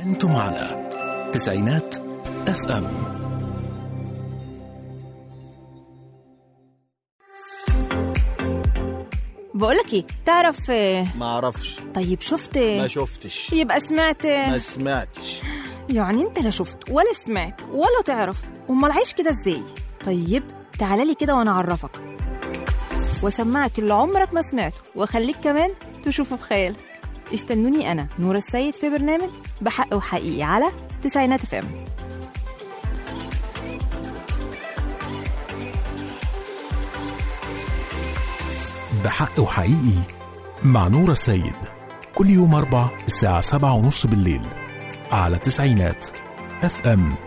أنتم على تسعينات اف ام بقولك ايه تعرف آه، ما اعرفش طيب شفت ما شفتش يبقى سمعت ما سمعتش يعني انت لا شفت ولا سمعت ولا تعرف امال عايش كده ازاي طيب تعالى لي كده وانا اعرفك واسمعك اللي عمرك ما سمعته واخليك كمان تشوفه في خيالك استنوني انا نور السيد في برنامج بحق وحقيقي على تسعينات اف ام بحق وحقيقي مع نور السيد كل يوم أربع الساعة سبعة ونص بالليل على تسعينات اف ام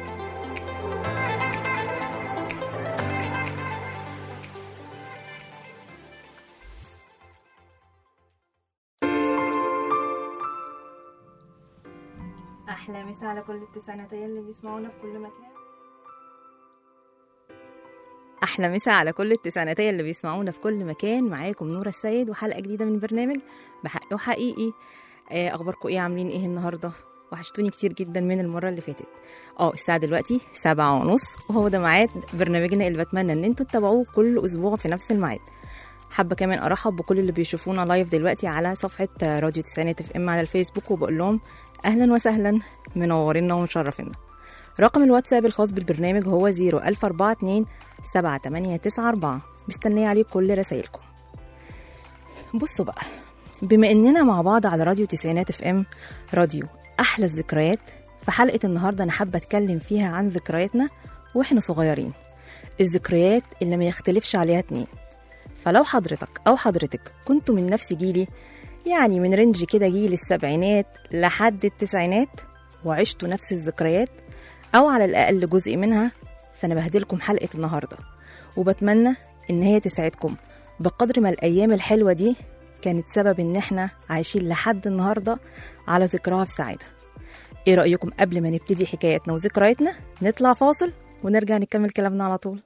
احلى مسا على كل التسعيناتية اللي بيسمعونا في كل مكان احلى مسا على كل التسعيناتية اللي بيسمعونا في كل مكان معاكم نورة السيد وحلقة جديدة من برنامج بحق وحقيقي آه، اخباركم ايه عاملين ايه النهارده وحشتوني كتير جدا من المرة اللي فاتت اه الساعة دلوقتي سبعة ونص وهو ده ميعاد برنامجنا اللي بتمنى ان انتوا تتابعوه كل اسبوع في نفس الميعاد حابة كمان ارحب بكل اللي بيشوفونا لايف دلوقتي على صفحة آه، راديو تسعينات اف ام على الفيسبوك وبقول لهم اهلا وسهلا منورينا ومشرفينا رقم الواتساب الخاص بالبرنامج هو 01042 7894 مستنية عليه كل رسايلكم بصوا بقى بما اننا مع بعض على راديو تسعينات اف ام راديو احلى الذكريات في حلقة النهاردة انا حابة اتكلم فيها عن ذكرياتنا واحنا صغيرين الذكريات اللي ما يختلفش عليها اتنين فلو حضرتك او حضرتك كنتوا من نفس جيلي يعني من رينج كده جيل السبعينات لحد التسعينات وعشتوا نفس الذكريات او على الاقل جزء منها فانا بهدلكم حلقة النهاردة وبتمنى ان هي تسعدكم بقدر ما الايام الحلوة دي كانت سبب ان احنا عايشين لحد النهاردة على ذكراها في سعادة ايه رأيكم قبل ما نبتدي حكاياتنا وذكرياتنا نطلع فاصل ونرجع نكمل كلامنا على طول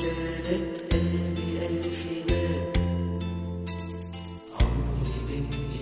عمري بين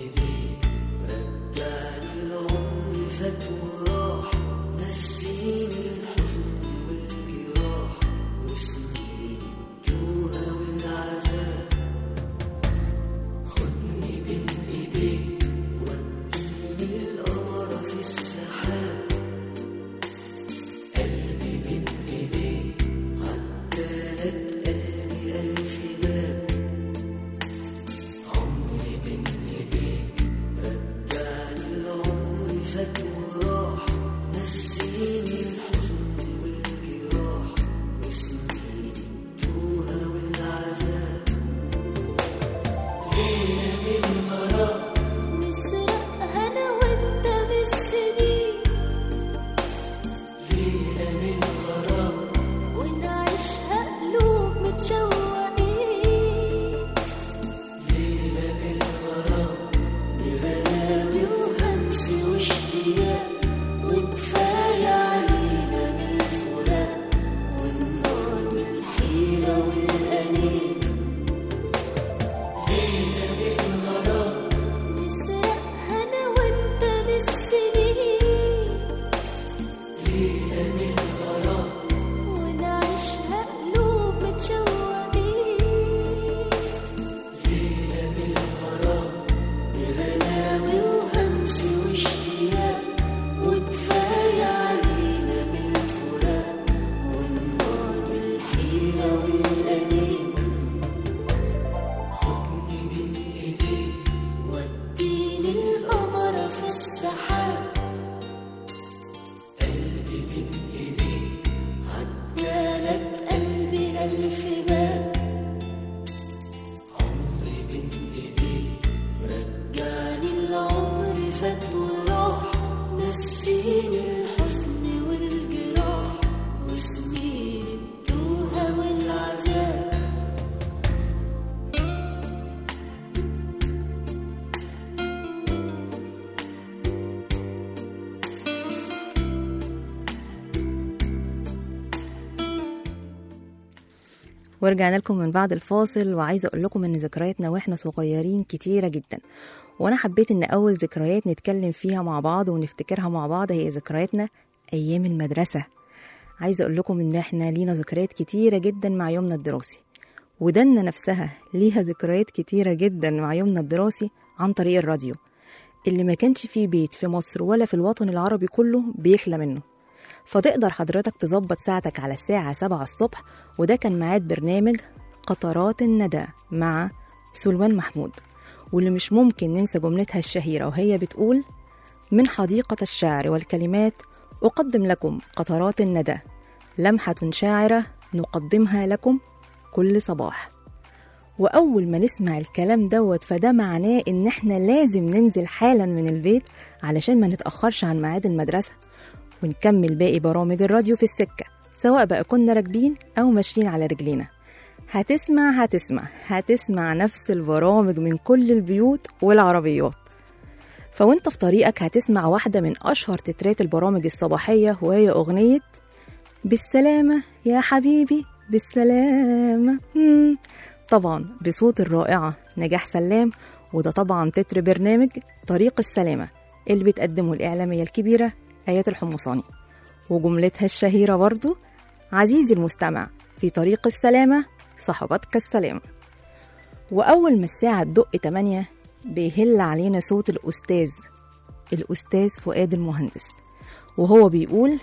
ورجعنا لكم من بعد الفاصل وعايزة أقول لكم إن ذكرياتنا وإحنا صغيرين كتيرة جدا وأنا حبيت إن أول ذكريات نتكلم فيها مع بعض ونفتكرها مع بعض هي ذكرياتنا أيام المدرسة عايزة أقول لكم إن إحنا لينا ذكريات كتيرة جدا مع يومنا الدراسي ودنا نفسها ليها ذكريات كتيرة جدا مع يومنا الدراسي عن طريق الراديو اللي ما كانش فيه بيت في مصر ولا في الوطن العربي كله بيخلى منه فتقدر حضرتك تظبط ساعتك على الساعة 7 الصبح وده كان ميعاد برنامج قطرات الندى مع سلوان محمود واللي مش ممكن ننسى جملتها الشهيرة وهي بتقول من حديقة الشعر والكلمات أقدم لكم قطرات الندى لمحة شاعرة نقدمها لكم كل صباح وأول ما نسمع الكلام دوت فده معناه إن إحنا لازم ننزل حالا من البيت علشان ما نتأخرش عن ميعاد المدرسة ونكمل باقي برامج الراديو في السكة سواء بقى كنا راكبين أو ماشيين على رجلينا هتسمع هتسمع هتسمع نفس البرامج من كل البيوت والعربيات فوانت في طريقك هتسمع واحدة من أشهر تترات البرامج الصباحية وهي أغنية بالسلامة يا حبيبي بالسلامة مم. طبعا بصوت الرائعة نجاح سلام وده طبعا تتر برنامج طريق السلامة اللي بتقدمه الإعلامية الكبيرة آيات الحمصاني وجملتها الشهيرة برضو عزيزي المستمع في طريق السلامة صحبتك السلامة وأول ما الساعة تدق 8 بيهل علينا صوت الأستاذ الأستاذ فؤاد المهندس وهو بيقول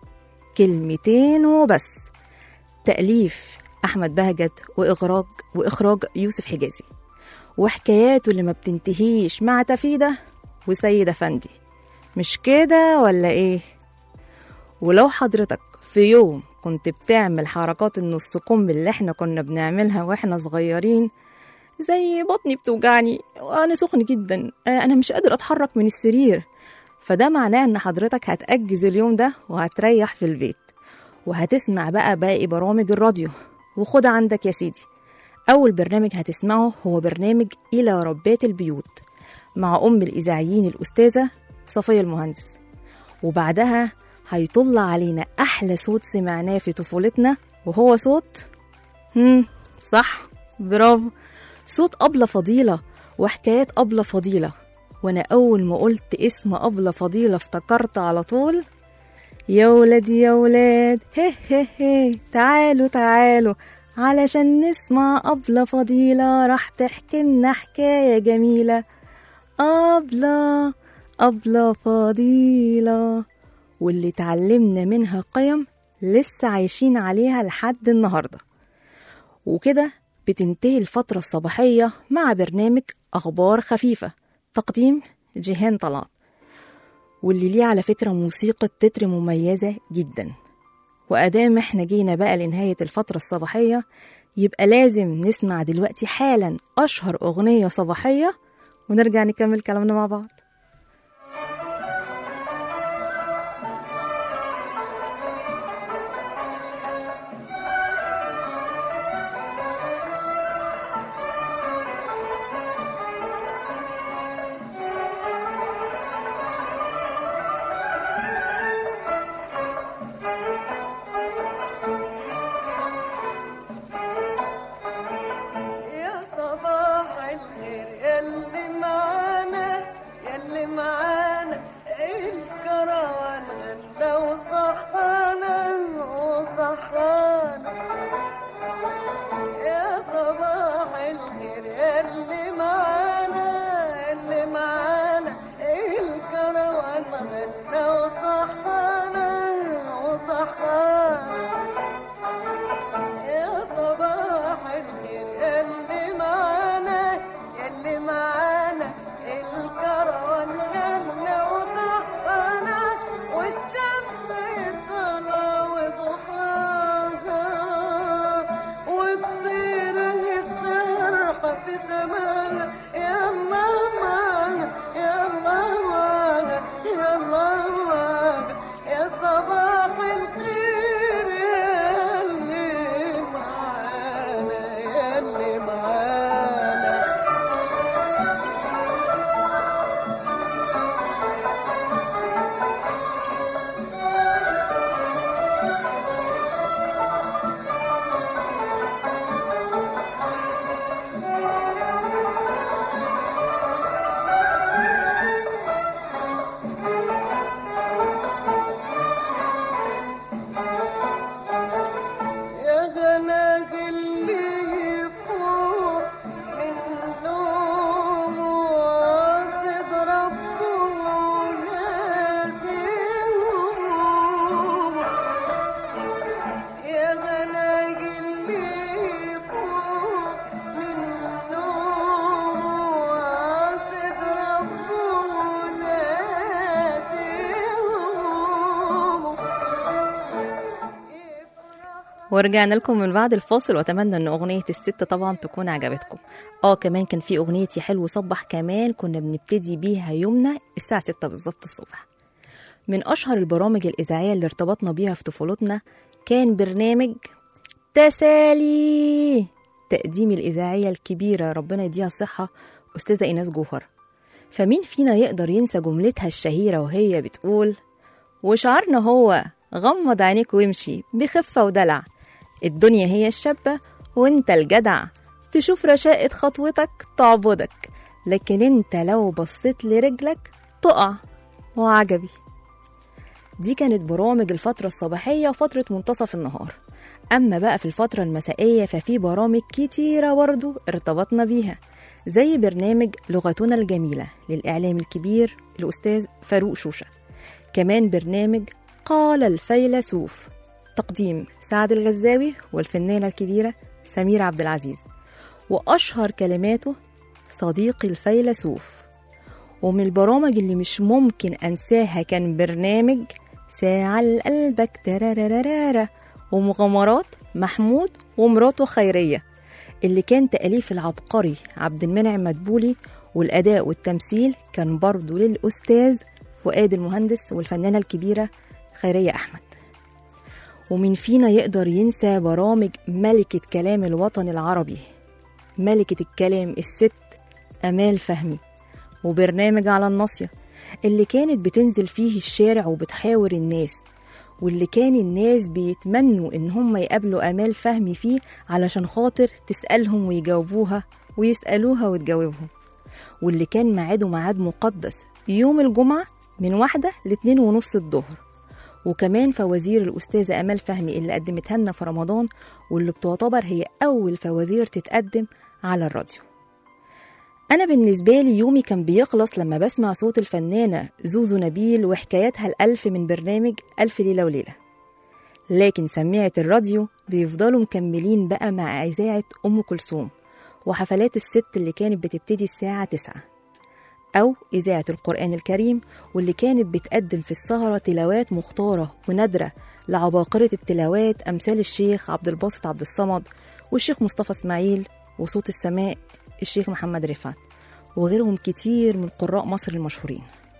كلمتين وبس تأليف أحمد بهجت وإخراج وإخراج يوسف حجازي وحكاياته اللي ما بتنتهيش مع تفيدة وسيد أفندي مش كده ولا إيه؟ ولو حضرتك في يوم كنت بتعمل حركات النص كم اللي احنا كنا بنعملها واحنا صغيرين زي بطني بتوجعني وانا سخن جدا آه، انا مش قادر اتحرك من السرير فده معناه ان حضرتك هتأجز اليوم ده وهتريح في البيت وهتسمع بقى باقي برامج الراديو وخد عندك يا سيدي أول برنامج هتسمعه هو برنامج إلى ربات البيوت مع أم الإذاعيين الأستاذة صفية المهندس وبعدها هيطل علينا أحلى صوت سمعناه في طفولتنا وهو صوت هم صح برافو صوت أبلة فضيلة وحكايات أبلة فضيلة وأنا أول ما قلت اسم أبلة فضيلة افتكرت على طول يا ولاد يا ولاد هه هه هه تعالوا تعالوا علشان نسمع أبلة فضيلة راح تحكي لنا حكاية جميلة أبلة أبلة فضيلة واللي اتعلمنا منها قيم لسه عايشين عليها لحد النهاردة وكده بتنتهي الفترة الصباحية مع برنامج أخبار خفيفة تقديم جيهان طلعت واللي ليه على فكرة موسيقى تتر مميزة جدا وأدام احنا جينا بقى لنهاية الفترة الصباحية يبقى لازم نسمع دلوقتي حالا أشهر أغنية صباحية ونرجع نكمل كلامنا مع بعض يا صباح الخير يلي معانا ورجعنا لكم من بعد الفاصل واتمنى ان اغنيه الست طبعا تكون عجبتكم اه كمان كان في اغنيه يا حلو صبح كمان كنا بنبتدي بيها يومنا الساعه 6 بالظبط الصبح من اشهر البرامج الاذاعيه اللي ارتبطنا بيها في طفولتنا كان برنامج تسالي تقديم الاذاعيه الكبيره ربنا يديها الصحه استاذه ايناس جوهر فمين فينا يقدر ينسى جملتها الشهيره وهي بتقول وشعارنا هو غمض عينيك وامشي بخفة ودلع الدنيا هي الشابة وانت الجدع تشوف رشاقة خطوتك تعبدك لكن انت لو بصيت لرجلك تقع وعجبي دي كانت برامج الفترة الصباحية وفترة منتصف النهار أما بقى في الفترة المسائية ففي برامج كتيرة برضو ارتبطنا بيها زي برنامج لغتنا الجميلة للإعلام الكبير الأستاذ فاروق شوشة كمان برنامج قال الفيلسوف تقديم سعد الغزاوي والفنانة الكبيرة سميرة عبد العزيز وأشهر كلماته صديقي الفيلسوف ومن البرامج اللي مش ممكن أنساها كان برنامج ساعة لقلبك ترارارارا ومغامرات محمود ومراته خيرية اللي كان تأليف العبقري عبد المنعم مدبولي والأداء والتمثيل كان برضه للأستاذ فؤاد المهندس والفنانة الكبيرة خيرية أحمد ومين فينا يقدر ينسى برامج ملكة كلام الوطن العربي ملكة الكلام الست أمال فهمي وبرنامج على الناصية اللي كانت بتنزل فيه الشارع وبتحاور الناس واللي كان الناس بيتمنوا إن هم يقابلوا أمال فهمي فيه علشان خاطر تسألهم ويجاوبوها ويسألوها وتجاوبهم واللي كان ميعاده ميعاد مقدس يوم الجمعة من واحدة لاتنين ونص الظهر وكمان فوازير الأستاذة أمال فهمي اللي قدمتها لنا في رمضان واللي بتعتبر هي أول فوازير تتقدم على الراديو أنا بالنسبة لي يومي كان بيخلص لما بسمع صوت الفنانة زوزو نبيل وحكاياتها الألف من برنامج ألف ليلة وليلة لكن سميعة الراديو بيفضلوا مكملين بقى مع إذاعة أم كلثوم وحفلات الست اللي كانت بتبتدي الساعة تسعة أو إذاعة القرآن الكريم واللي كانت بتقدم في السهرة تلاوات مختارة ونادرة لعباقرة التلاوات أمثال الشيخ عبد الباسط عبد الصمد والشيخ مصطفى إسماعيل وصوت السماء الشيخ محمد رفعت وغيرهم كتير من قراء مصر المشهورين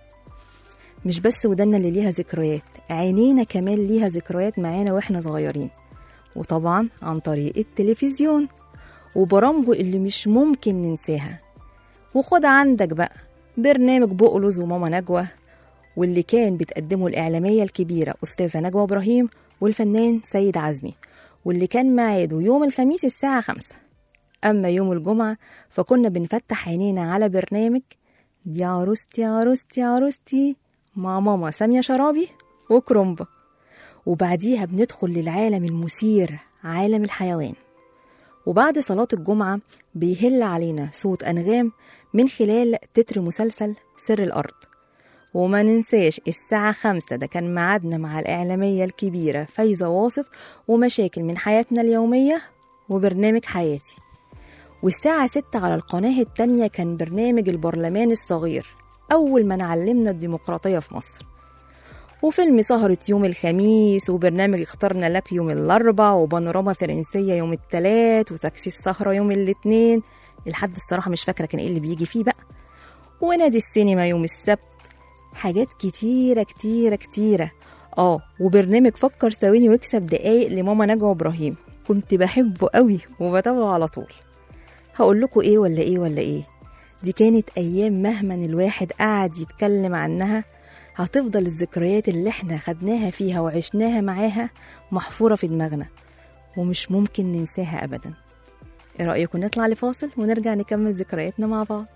مش بس ودنا اللي ليها ذكريات عينينا كمان ليها ذكريات معانا واحنا صغيرين وطبعا عن طريق التلفزيون وبرامجه اللي مش ممكن ننساها وخد عندك بقى برنامج بقلز وماما نجوى واللي كان بتقدمه الإعلامية الكبيرة أستاذة نجوى إبراهيم والفنان سيد عزمي واللي كان ميعاده يوم الخميس الساعة خمسة أما يوم الجمعة فكنا بنفتح عينينا على برنامج دي عروستي عروستي عروستي مع ماما سامية شرابي وكرومبا وبعديها بندخل للعالم المثير عالم الحيوان وبعد صلاة الجمعة بيهل علينا صوت أنغام من خلال تتر مسلسل سر الأرض وما ننساش الساعة خمسة ده كان ميعادنا مع الإعلامية الكبيرة فايزة واصف ومشاكل من حياتنا اليومية وبرنامج حياتي والساعة ستة على القناة التانية كان برنامج البرلمان الصغير أول ما نعلمنا الديمقراطية في مصر وفيلم سهرة يوم الخميس وبرنامج اخترنا لك يوم الأربع وبانوراما فرنسية يوم التلات وتاكسي السهرة يوم الاثنين الحد الصراحة مش فاكرة كان ايه اللي بيجي فيه بقى ونادي السينما يوم السبت حاجات كتيرة كتيرة كتيرة اه وبرنامج فكر ثواني واكسب دقايق لماما نجوى إبراهيم كنت بحبه قوي وبتابعه على طول هقول لكم ايه ولا ايه ولا ايه دي كانت ايام مهما الواحد قعد يتكلم عنها هتفضل الذكريات اللي احنا خدناها فيها وعشناها معاها محفورة في دماغنا ومش ممكن ننساها أبدا ايه رأيكم نطلع لفاصل ونرجع نكمل ذكرياتنا مع بعض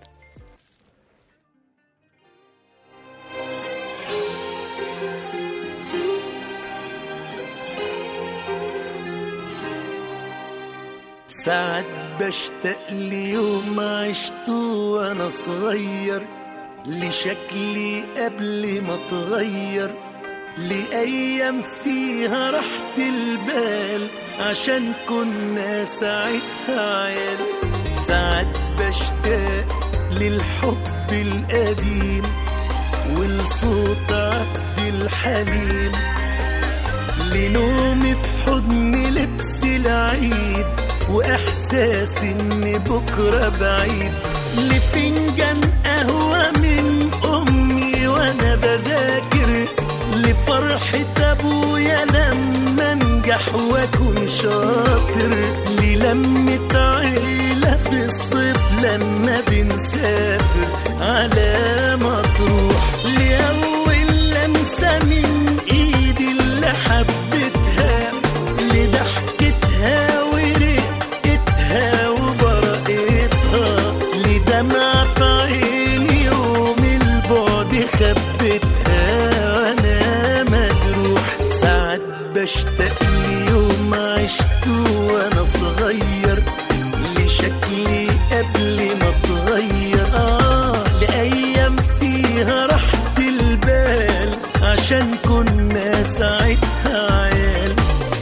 ساعات بشتاق ليوم عشته وانا صغير لشكلي قبل ما اتغير لأيام فيها راحة البال عشان كنا ساعتها عيال ساعات بشتاق للحب القديم ولصوت عبد الحليم لنومي في حضن لبس العيد واحساس ان بكره بعيد لفنجان قهوه من امي وانا بذاكر لفرحه ابويا لما انجح واكون شاطر للمة عيلة في الصيف لما بنسافر على مطروح لأول لمسة من ايدي اللي حبيتها لضحكتها ورقتها وبرقتها لدمع في عيني يوم البعد خبتها وانا مجروح ساعات بشتاق ليوم عشته وانا صغير لشكلي قبل ما اتغير اه لايام فيها راحة البال عشان كنا ساعتها عيال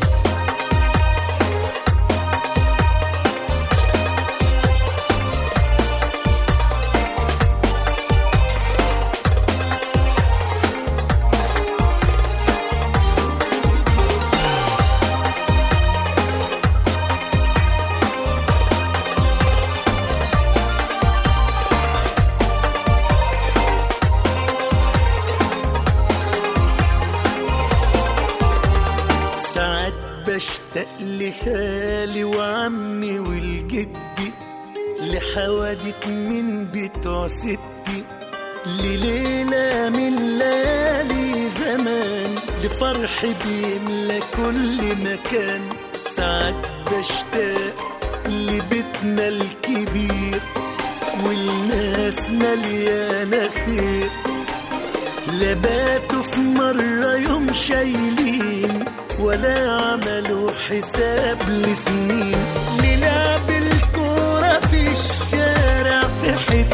ساعات بشتاق لخالي وعمي والجدي لحوادث من بتوع ستي لليلة من ليالي زمان لفرح بيملى كل مكان ساعات بشتاق لبيتنا الكبير والناس مليانة خير لباتوا في مرة يوم شايلين ولا عملوا حساب لسنين للعب الكورة في الشارع في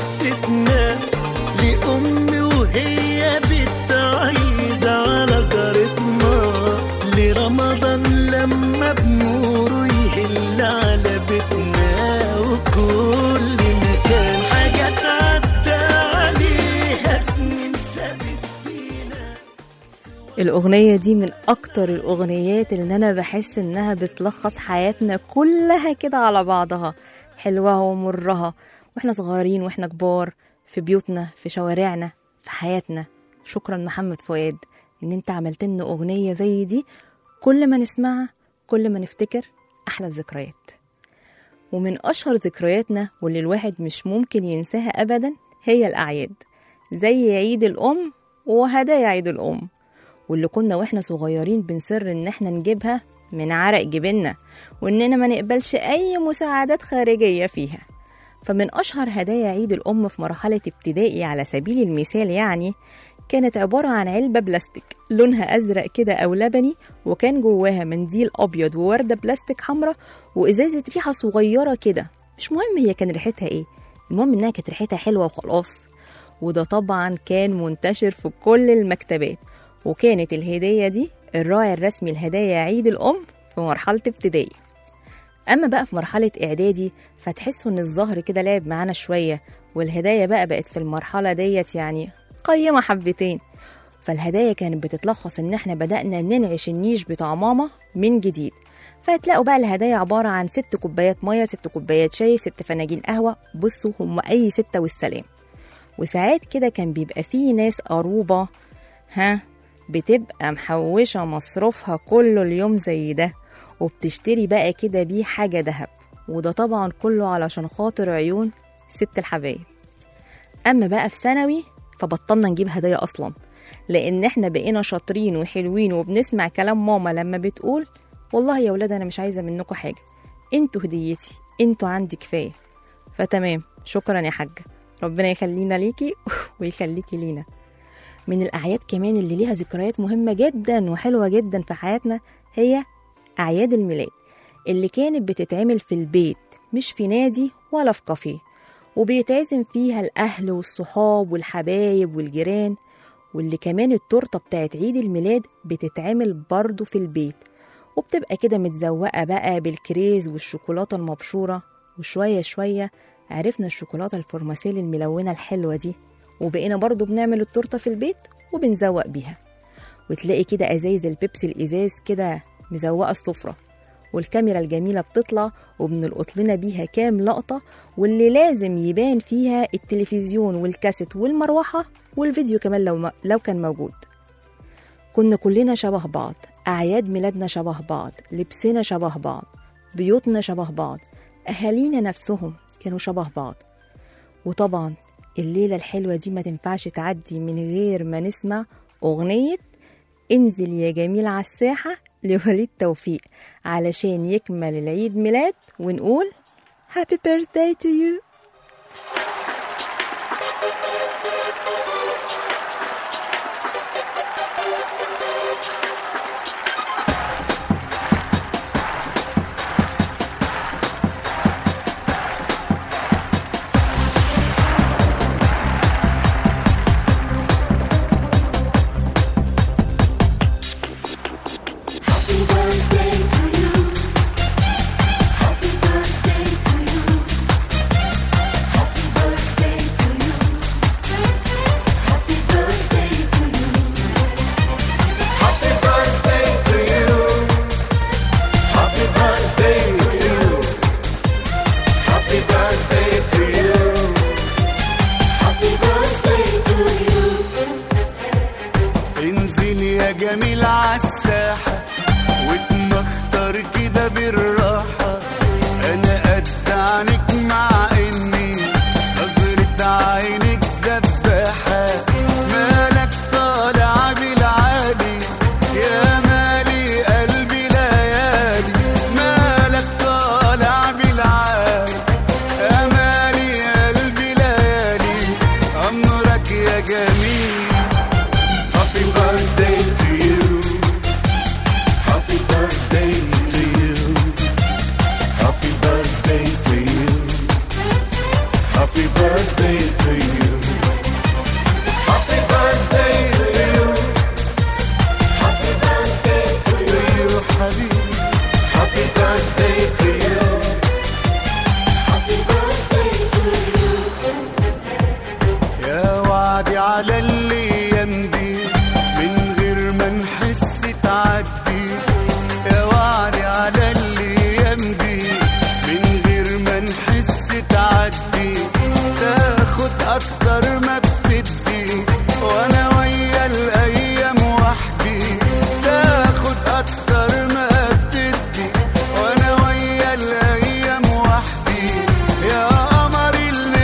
حتتنا لأمي وهي بتعيد على جارتنا لرمضان لما بنوره يهل على بيتنا وكل مكان حاجات عدى عليها سنين سابت فينا الأغنية دي من أكتر الأغنيات اللي أنا بحس إنها بتلخص حياتنا كلها كده على بعضها حلوها ومرها وإحنا صغيرين وإحنا كبار في بيوتنا في شوارعنا في حياتنا شكرا محمد فؤاد إن أنت عملت لنا أغنية زي دي كل ما نسمعها كل ما نفتكر أحلى الذكريات ومن أشهر ذكرياتنا واللي الواحد مش ممكن ينساها أبدا هي الأعياد زي عيد الأم وهدايا عيد الأم واللي كنا واحنا صغيرين بنصر ان احنا نجيبها من عرق جبيننا واننا ما نقبلش اي مساعدات خارجية فيها فمن اشهر هدايا عيد الام في مرحلة ابتدائي على سبيل المثال يعني كانت عبارة عن علبة بلاستيك لونها أزرق كده أو لبني وكان جواها منديل أبيض ووردة بلاستيك حمراء وإزازة ريحة صغيرة كده مش مهم هي كان ريحتها إيه المهم إنها كانت ريحتها حلوة وخلاص وده طبعا كان منتشر في كل المكتبات وكانت الهدية دي الراعي الرسمي لهدايا عيد الأم في مرحلة ابتدائي أما بقى في مرحلة إعدادي فتحسوا إن الظهر كده لعب معانا شوية والهدايا بقى بقت في المرحلة ديت يعني قيمة حبتين فالهدايا كانت بتتلخص إن إحنا بدأنا ننعش النيش بتاع ماما من جديد فهتلاقوا بقى الهدايا عبارة عن ست كوبايات مية ست كوبايات شاي ست فناجين قهوة بصوا هم أي ستة والسلام وساعات كده كان بيبقى فيه ناس قروبة ها بتبقى محوشة مصروفها كله اليوم زي ده وبتشتري بقى كده بيه حاجة دهب وده طبعا كله علشان خاطر عيون ست الحبايب أما بقى في ثانوي فبطلنا نجيب هدايا أصلا لأن احنا بقينا شاطرين وحلوين وبنسمع كلام ماما لما بتقول والله يا ولاد أنا مش عايزة منكم حاجة انتوا هديتي انتوا عندي كفاية فتمام شكرا يا حاجة ربنا يخلينا ليكي ويخليكي لينا من الأعياد كمان اللي ليها ذكريات مهمة جدا وحلوة جدا في حياتنا هي أعياد الميلاد اللي كانت بتتعمل في البيت مش في نادي ولا في كافيه وبيتعزم فيها الأهل والصحاب والحبايب والجيران واللي كمان التورتة بتاعت عيد الميلاد بتتعمل برضه في البيت وبتبقى كده متزوقة بقى بالكريز والشوكولاتة المبشورة وشوية شوية عرفنا الشوكولاتة الفورماسيل الملونة الحلوة دي وبقينا برضو بنعمل التورتة في البيت وبنزوق بيها وتلاقي كده ازايز البيبسي الازاز كده مزوقه السفره والكاميرا الجميله بتطلع وبنلقط لنا بيها كام لقطه واللي لازم يبان فيها التلفزيون والكاسيت والمروحه والفيديو كمان لو لو كان موجود كنا كلنا شبه بعض أعياد ميلادنا شبه بعض لبسنا شبه بعض بيوتنا شبه بعض أهالينا نفسهم كانوا شبه بعض وطبعا الليلة الحلوة دي ما تنفعش تعدي من غير ما نسمع أغنية انزل يا جميل على الساحة لوليد توفيق علشان يكمل العيد ميلاد ونقول Happy birthday to you انزل يا جميل عالساحة واتمختر كده بالراحة انا قد عنك مع اني نظرة عينك دباحة مالك طالع بالعالي يا مالي قلبي ليالي مالك طالع بالعالي يا مالي قلبي ليالي امرك يا جميل Happy birthday to you. Happy birthday to you. Happy birthday to you. Happy birthday to you. Happy birthday to you. Happy birthday to you, حبيبي. Happy birthday to you. Happy birthday to you. يا وعدي على الايام دي من غير ما نحس تعدي يا وعدي على الايام دي من غير ما نحس تعدي تاخد اكتر ما بتدي وانا ويا الايام وحدي تاخد اكتر ما بتدي وانا ويا الايام وحدي يا قمر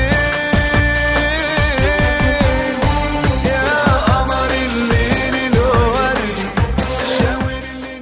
الليل يا قمر الليل الورد شاور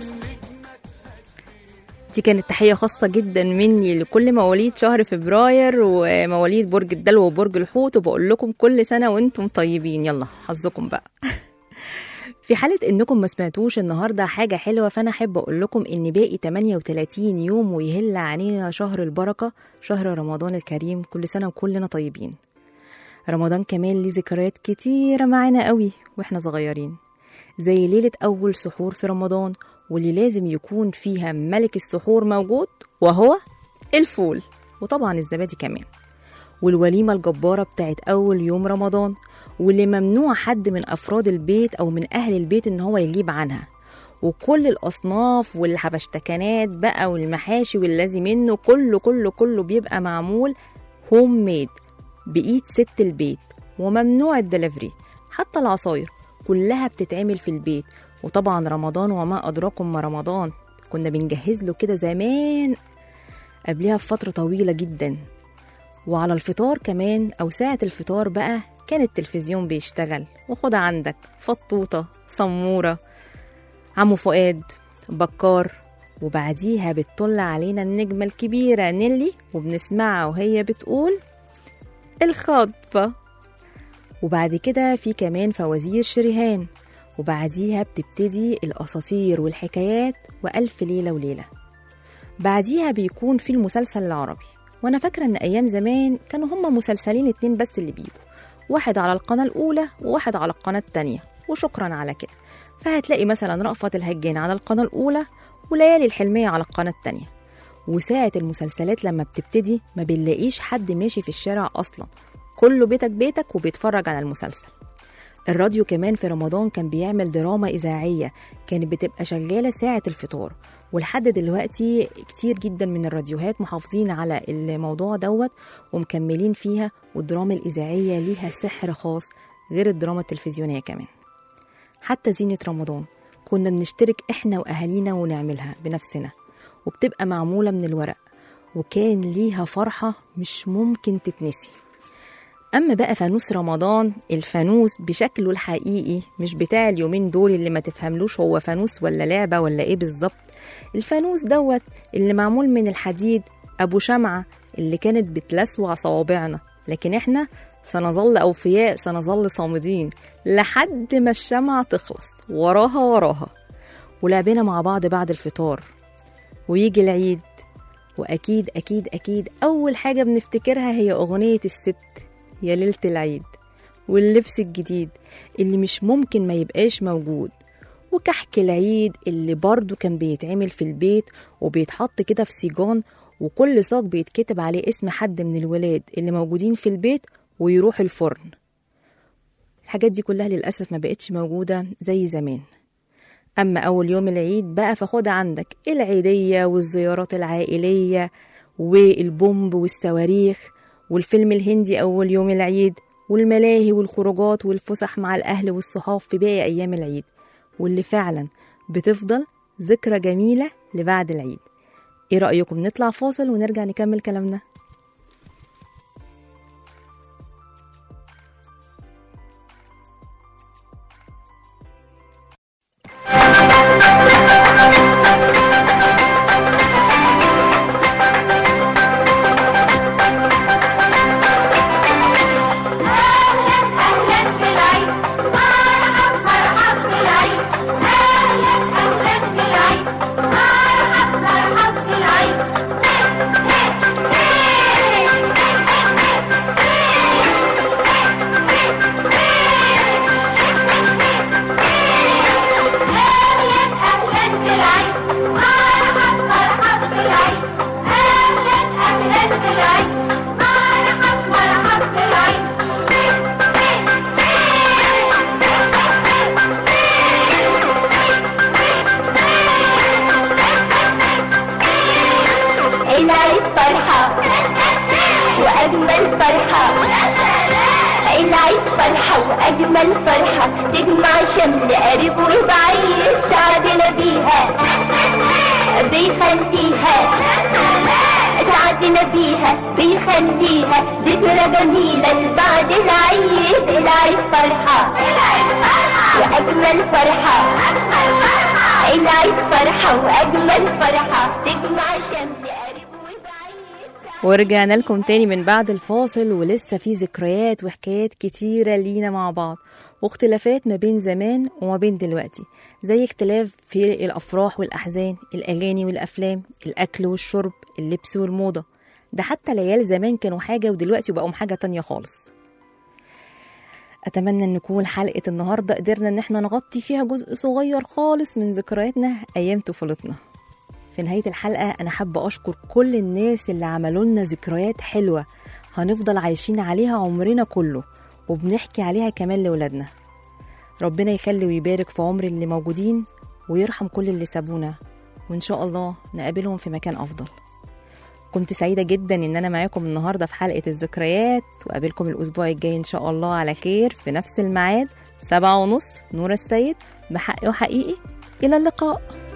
دي كانت تحية خاصة جدا مني لكل مواليد شهر فبراير ومواليد برج الدلو وبرج الحوت وبقول لكم كل سنة وانتم طيبين يلا حظكم بقى في حالة انكم ما سمعتوش النهاردة حاجة حلوة فانا احب اقول لكم ان باقي 38 يوم ويهل علينا شهر البركة شهر رمضان الكريم كل سنة وكلنا طيبين رمضان كمان ليه ذكريات كتيرة معانا قوي واحنا صغيرين زي ليلة أول سحور في رمضان واللي لازم يكون فيها ملك السحور موجود وهو الفول وطبعا الزبادي كمان والوليمة الجبارة بتاعت أول يوم رمضان واللي ممنوع حد من أفراد البيت أو من أهل البيت إن هو يجيب عنها وكل الأصناف والحبشتكنات بقى والمحاشي والذي منه كله كله كله بيبقى معمول هوم ميد بإيد ست البيت وممنوع الدليفري حتى العصاير كلها بتتعمل في البيت وطبعا رمضان وما أدراكم ما رمضان كنا بنجهز له كده زمان قبلها بفترة طويلة جدا وعلى الفطار كمان أو ساعة الفطار بقى كان التلفزيون بيشتغل وخد عندك فطوطة سمورة عمو فؤاد بكار وبعديها بتطل علينا النجمة الكبيرة نيلي وبنسمعها وهي بتقول الخطبة وبعد كده في كمان فوازير شريهان وبعديها بتبتدي الأساطير والحكايات وألف ليلة وليلة بعديها بيكون في المسلسل العربي وأنا فاكرة إن أيام زمان كانوا هما مسلسلين اتنين بس اللي بيجوا واحد على القناة الأولى وواحد على القناة التانية وشكرا على كده فهتلاقي مثلا رأفت الهجان على القناة الأولى وليالي الحلمية على القناة التانية وساعة المسلسلات لما بتبتدي ما بنلاقيش حد ماشي في الشارع أصلا كله بيتك بيتك وبيتفرج على المسلسل الراديو كمان في رمضان كان بيعمل دراما إذاعية كانت بتبقى شغالة ساعة الفطار ولحد دلوقتي كتير جدا من الراديوهات محافظين على الموضوع دوت ومكملين فيها والدراما الإذاعية ليها سحر خاص غير الدراما التلفزيونية كمان حتى زينة رمضان كنا بنشترك احنا واهالينا ونعملها بنفسنا وبتبقى معمولة من الورق وكان ليها فرحة مش ممكن تتنسي أما بقى فانوس رمضان الفانوس بشكله الحقيقي مش بتاع اليومين دول اللي ما تفهملوش هو فانوس ولا لعبة ولا إيه بالظبط الفانوس دوت اللي معمول من الحديد أبو شمعة اللي كانت بتلسوع صوابعنا لكن إحنا سنظل أوفياء سنظل صامدين لحد ما الشمعة تخلص وراها وراها ولعبنا مع بعض بعد الفطار ويجي العيد وأكيد أكيد أكيد أول حاجة بنفتكرها هي أغنية الست يا ليلة العيد واللبس الجديد اللي مش ممكن ما يبقاش موجود وكحك العيد اللي برضو كان بيتعمل في البيت وبيتحط كده في سيجان وكل صاج بيتكتب عليه اسم حد من الولاد اللي موجودين في البيت ويروح الفرن الحاجات دي كلها للأسف ما بقتش موجودة زي زمان أما أول يوم العيد بقى فخد عندك العيدية والزيارات العائلية والبومب والصواريخ والفيلم الهندي أول يوم العيد والملاهي والخروجات والفسح مع الأهل والصحاب في باقي أيام العيد واللي فعلا بتفضل ذكرى جميلة لبعد العيد ايه رأيكم نطلع فاصل ونرجع نكمل كلامنا أهلا بالعيد مرحب مرحب بالعيد أهلا أهلا بالعيد مرحب مرحب بالعيد أهلا أهلا بالعيد مرحب مرحب بالعيد أهلا أهلا بالعيد مرحب مرحب بالعيد العيد فرحة وأجمل فرحة العيد فرحة وأجمل فرحة تجمع شمل قريب وبعيد سعدنا بيها بيخليها سعدنا بيها بيخليها ذكرى جميلة لبعد العيد العيد فرحة وأجمل فرحة العيد فرحة وأجمل فرحة تجمع شمل قريب وبعيد ورجعنا لكم تاني من بعد الفاصل ولسه في ذكريات وحكايات كتيرة لينا مع بعض واختلافات ما بين زمان وما بين دلوقتي زي اختلاف في الأفراح والأحزان الأغاني والأفلام الأكل والشرب اللبس والموضة ده حتى العيال زمان كانوا حاجة ودلوقتي بقوا حاجة تانية خالص أتمنى أن نكون حلقة النهاردة قدرنا أن احنا نغطي فيها جزء صغير خالص من ذكرياتنا أيام طفولتنا في نهاية الحلقة أنا حابة أشكر كل الناس اللي عملوا لنا ذكريات حلوة هنفضل عايشين عليها عمرنا كله وبنحكي عليها كمان لولادنا ربنا يخلي ويبارك في عمر اللي موجودين ويرحم كل اللي سابونا وإن شاء الله نقابلهم في مكان أفضل كنت سعيدة جدا إن أنا معاكم النهاردة في حلقة الذكريات وقابلكم الأسبوع الجاي إن شاء الله على خير في نفس الميعاد سبعة ونص نور السيد بحق وحقيقي إلى اللقاء